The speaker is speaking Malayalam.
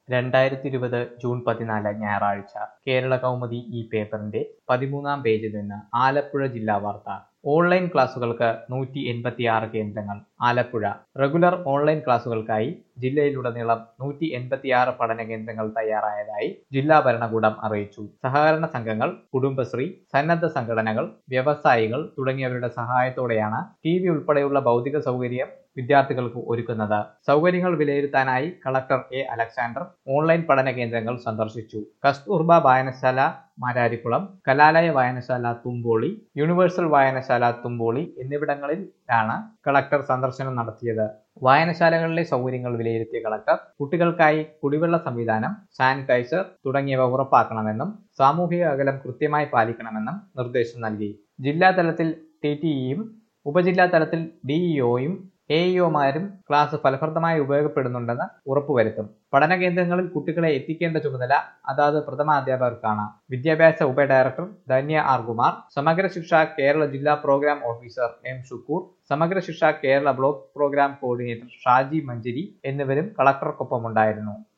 രണ്ടായിരത്തി ഇരുപത് ജൂൺ പതിനാല് ഞായറാഴ്ച കേരള കൗമുദി ഈ പേപ്പറിന്റെ പതിമൂന്നാം പേജിൽ നിന്ന് ആലപ്പുഴ ജില്ലാ വാർത്ത ഓൺലൈൻ ക്ലാസുകൾക്ക് നൂറ്റി എൺപത്തിയാറ് കേന്ദ്രങ്ങൾ ആലപ്പുഴ റെഗുലർ ഓൺലൈൻ ക്ലാസുകൾക്കായി ജില്ലയിലുടനീളം നൂറ്റി എൺപത്തിയാറ് പഠന കേന്ദ്രങ്ങൾ തയ്യാറായതായി ജില്ലാ ഭരണകൂടം അറിയിച്ചു സഹകരണ സംഘങ്ങൾ കുടുംബശ്രീ സന്നദ്ധ സംഘടനകൾ വ്യവസായികൾ തുടങ്ങിയവരുടെ സഹായത്തോടെയാണ് ടി വി ഉൾപ്പെടെയുള്ള ഭൗതിക സൗകര്യം വിദ്യാർത്ഥികൾക്ക് ഒരുക്കുന്നത് സൗകര്യങ്ങൾ വിലയിരുത്താനായി കളക്ടർ എ അലക്സാണ്ടർ ഓൺലൈൻ പഠന കേന്ദ്രങ്ങൾ സന്ദർശിച്ചു കസ്തൂർബ വായനശാല മാരാരിക്കുളം കലാലയ വായനശാല തുമ്പോളി യൂണിവേഴ്സൽ വായനശാല തുമ്പോളി എന്നിവിടങ്ങളിലാണ് കളക്ടർ സന്ദർശനം നടത്തിയത് വായനശാലകളിലെ സൗകര്യങ്ങൾ വിലയിരുത്തിയ കളക്ടർ കുട്ടികൾക്കായി കുടിവെള്ള സംവിധാനം സാനിറ്റൈസർ തുടങ്ങിയവ ഉറപ്പാക്കണമെന്നും സാമൂഹിക അകലം കൃത്യമായി പാലിക്കണമെന്നും നിർദ്ദേശം നൽകി ജില്ലാ തലത്തിൽ ടി ടിഇയും ഉപജില്ലാ തലത്തിൽ ഡിഇഒയും എ ഇഒമാരും ക്ലാസ് ഫലപ്രദമായി ഉപയോഗപ്പെടുന്നുണ്ടെന്ന് ഉറപ്പുവരുത്തും പഠന കേന്ദ്രങ്ങളിൽ കുട്ടികളെ എത്തിക്കേണ്ട ചുമതല അതാത് പ്രഥമാധ്യാപകർക്കാണ് വിദ്യാഭ്യാസ ഉപ ഡയറക്ടർ ധന്യ ആർ കുമാർ സമഗ്ര ശിക്ഷ കേരള ജില്ലാ programme officer M Shukkoor Samagra Shiksha Kerala block programme coordinator Shaji Manjari എന്നിവരും കളക്ടർക്കൊപ്പമുണ്ടായിരുന്നു